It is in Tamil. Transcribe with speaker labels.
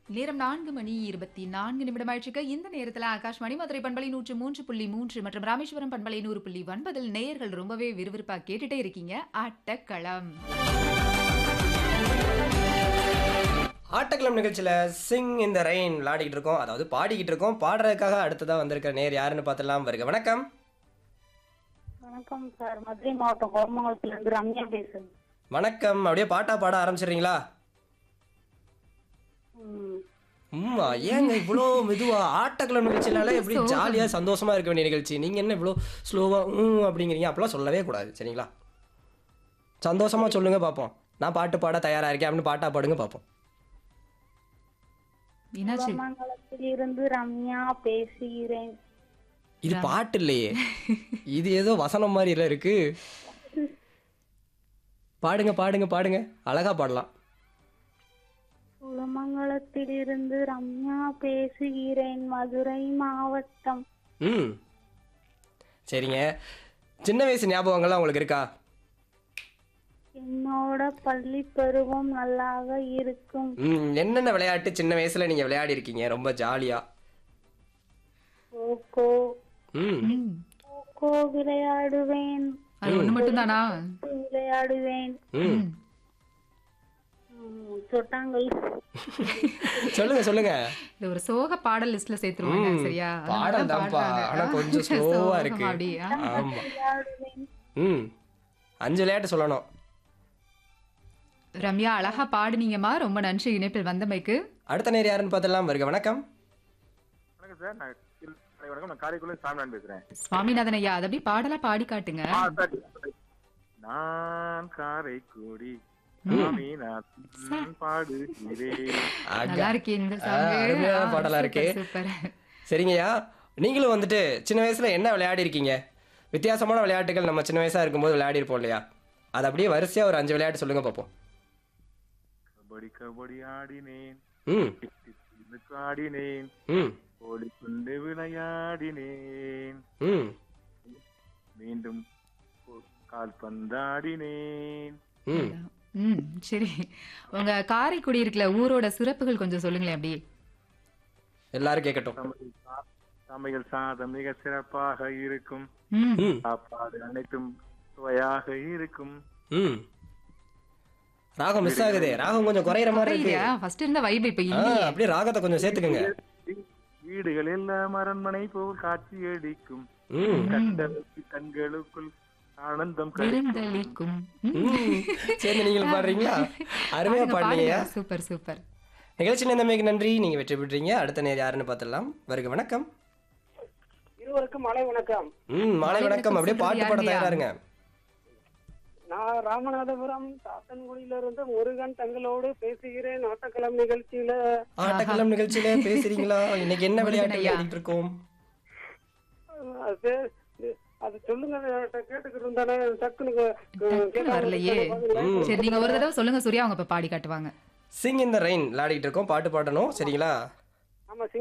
Speaker 1: நேரம் நான்கு மணி இருபத்தி நான்கு நிமிடம் ஆயிடுச்சுக்க இந்த நேரத்தில் ஆகாஷ்வாணி மதுரை பண்பலை நூற்று மூன்று புள்ளி மூன்று மற்றும் ராமேஸ்வரம் பண்பலை நூறு புள்ளி ஒன்பதில் நேயர்கள் ரொம்பவே விறுவிறுப்பாக கேட்டுட்டே இருக்கீங்க ஆட்டக்களம்
Speaker 2: ஆட்டக்கிழம் நிகழ்ச்சியில் சிங் இந்த ரெயின் விளையாடிக்கிட்டு இருக்கோம் அதாவது பாடிக்கிட்டு இருக்கோம் பாடுறதுக்காக அடுத்ததாக வந்திருக்கிற நேர் யாருன்னு பார்த்துலாம் வருக வணக்கம்
Speaker 3: வணக்கம் சார் மதுரை மாவட்டம் கோரமங்கலத்துல இருந்து ரம்யா பேசுறேன்
Speaker 2: வணக்கம் அப்படியே பாட்டா பாட ஆரம்பிச்சிடுறீங்களா
Speaker 3: ம்.
Speaker 2: உம்மா ஏங்க இவ்வளோ மெதுவா ஆட்டக்கிழம் நிகழ்ச்சினால எப்படி ஜாலியாக சந்தோஷமா இருக்க வேண்டிய நிகழ்ச்சி நீங்கள் என்ன இவ்வளோ ஸ்லோவாக ம் அப்படிங்கிறீங்க அப்பெல்லாம் சொல்லவே கூடாது சரிங்களா சந்தோஷமா சொல்லுங்க பார்ப்போம் நான் பாட்டு பாட தயாராக இருக்கேன் அப்படின்னு பாட்டா பாடுங்க பார்ப்போம்
Speaker 1: என்னாச்சு
Speaker 3: கோரமங்கலத்தில் இருந்து ரம்யா பேசுகிறேன்
Speaker 2: இது பாட்டு இல்லையே இது ஏதோ வசனம் மாதிரி இல்லை இருக்கு பாடுங்க பாடுங்க பாடுங்க அழகா பாடலாம்
Speaker 3: குளமங்கலத்தில் இருந்து ரம்யா பேசுகிறேன் மதுரை மாவட்டம்
Speaker 2: ம் சரிங்க சின்ன வயசு ஞாபகங்கள்லாம் உங்களுக்கு இருக்கா
Speaker 3: என்னோட பள்ளி பருவம் நல்லாக இருக்கும்
Speaker 2: ம் என்னென்ன விளையாட்டு சின்ன வயசுல நீங்க விளையாடி இருக்கீங்க ரொம்ப ஜாலியா
Speaker 3: கோகோ
Speaker 2: ம்
Speaker 1: ம்,
Speaker 3: கோகோ விளையாடுவேன்
Speaker 1: அது ஒண்ணு மட்டும்தானா
Speaker 3: விளையாடுவேன்
Speaker 2: ம்
Speaker 3: ம், சொட்டாங்கல்
Speaker 2: சொல்லுங்க சொல்லுங்க
Speaker 1: இது ஒரு சோக பாடல் லிஸ்ட்ல சேர்த்துருவாங்க
Speaker 2: ம்,
Speaker 1: சரியா
Speaker 2: பாடல்
Speaker 1: அதனால
Speaker 2: தான்ப்பா.
Speaker 1: பாடுறாங்க.
Speaker 2: ஆனா கொஞ்சம் slow-ஆ
Speaker 1: சோகமா
Speaker 2: இருக்கு.
Speaker 1: அப்படியா
Speaker 2: ஆமா
Speaker 3: விளையாடுவேன்
Speaker 2: ம் அஞ்சு விளையாட்டு சொல்லணும்
Speaker 1: ரம்யா அழகா பாடுனீங்கம்மா ரொம்ப நன்றி இணைப்பில் வந்தமைக்கு
Speaker 2: அடுத்த நேர் யாருன்னு பார்த்துலாம் வருக வணக்கம்
Speaker 4: வணக்கம் சார் நான் இல்- வணக்கம் நான் காரைக்குள்ள சாமிநாதன் பேசுறேன்
Speaker 1: சுவாமிநாதன் ஐயா அதை அப்படியே பாடலா பாடி காட்டுங்க
Speaker 4: ஆ, சார். நான் காரைக்குடி சாமிநாதன் பாடுகிறேன்
Speaker 2: ஆக.
Speaker 1: நல்லா இருக்கே இந்த
Speaker 2: ஆ,
Speaker 1: song.
Speaker 2: அருமையான
Speaker 1: ஆ,
Speaker 2: பாடலா
Speaker 1: சூப்பர்,
Speaker 2: இருக்கு.
Speaker 1: சூப்பர்
Speaker 2: சரிங்கய்யா நீங்களும் வந்துட்டு சின்ன வயசுல என்ன விளையாடி இருக்கீங்க வித்தியாசமான விளையாட்டுகள் நம்ம சின்ன வயசா இருக்கும்போது விளையாடி இருப்போம் இல்லையா அது அப்படியே வரிசையா ஒரு அஞ்சு விளையாட்டு சொல்லுங்க பார்ப்போம்
Speaker 4: கபடி கபடி ஆடினேன்
Speaker 2: ம்
Speaker 4: டிக்கு ஆடினேன்
Speaker 2: ம்
Speaker 4: ஓடிக்கொண்டு விளையாடினேன்
Speaker 2: ம்
Speaker 4: மீண்டும் ஒரு கால்பந்தாடினேன்
Speaker 2: ம்
Speaker 1: ம் சரி உங்க காரைக்குடி இருக்குல்ல ஊரோட சிறப்புகள் கொஞ்சம் சொல்லுங்களேன் அப்படியே
Speaker 2: எல்லாரும் கேட்கட்டும்
Speaker 4: சமையல் சா- சமையல் சாதம் மிக சிறப்பாக இருக்கும்
Speaker 1: ம்
Speaker 2: ம்
Speaker 4: சாப்பாடு அனைத்தும் சுவையாக இருக்கும்
Speaker 2: ம் ராகம் மிஸ் ஆகுதே ராகம் கொஞ்சம் குறையிற மாதிரி இருக்கு
Speaker 1: புரியுதா ஃபர்ஸ்ட் இருந்த வைப் இப்ப
Speaker 2: ஆ,
Speaker 1: இல்லையே
Speaker 2: அப்படியே ராகத்தை கொஞ்சம் சேர்த்துக்கோங்க
Speaker 4: வீடுகள் எல்லாம் அரண்மனை போல் காட்சியடிக்கும்
Speaker 2: ம்
Speaker 4: கண்டலுக்கு கண்களுக்குள் ஆனந்தம் கிடைக்கும்
Speaker 1: விருந்தளிக்கும்
Speaker 2: ம். சரி நீங்களும் பாடுறீங்களா அருமையா பாடுறீங்க
Speaker 1: சூப்பர் சூப்பர்
Speaker 2: நிகழ்ச்சி நேர்மைக்கு நன்றி நீங்க வெற்றி பெற்றீங்க அடுத்த நேர் யாருன்னு பார்த்துடலாம் வருக வணக்கம்
Speaker 5: இருவருக்கும் மாலை வணக்கம்
Speaker 2: ம் மாலை
Speaker 1: மாலை
Speaker 2: வணக்கம்
Speaker 1: வணக்கம்
Speaker 2: அப்படியே பாட்டு பாட
Speaker 1: சொல்றது
Speaker 2: தயாரா
Speaker 1: யாருங்க?
Speaker 2: இருங்க
Speaker 5: நான் ராமநாதபுரம் சாத்தன்குடியிலிருந்து முருகன் தங்களோடு பேசுகிறேன் ஆட்டக்களம் நிகழ்ச்சியில
Speaker 2: ஆட்டக்கிழம் நிகழ்ச்சியில பேசுறீங்களா இன்னைக்கு என்ன விளையாட்டு
Speaker 1: முருகன் ஐயா.
Speaker 2: விளையாடிட்டு இருக்கோம்
Speaker 5: அஹ், அது அது சொல்லுங்க என்கிட்ட கேட்டுக்கிட்டு இருந்தானே டக்குனு க- க-
Speaker 1: டக்குனு
Speaker 5: கேட்காம
Speaker 1: வரலையே
Speaker 5: விட்டுட்டேன்.
Speaker 2: ம்.
Speaker 1: சரி நீங்க ஒரு தடவை சொல்லுங்க சூர்யா அவங்க இப்ப பாடி காட்டுவாங்க
Speaker 2: சிங் இந்த ரெயின் விளையாடிட்டு இருக்கோம் பாட்டு பாடணும் சரிங்களா
Speaker 5: ஆமா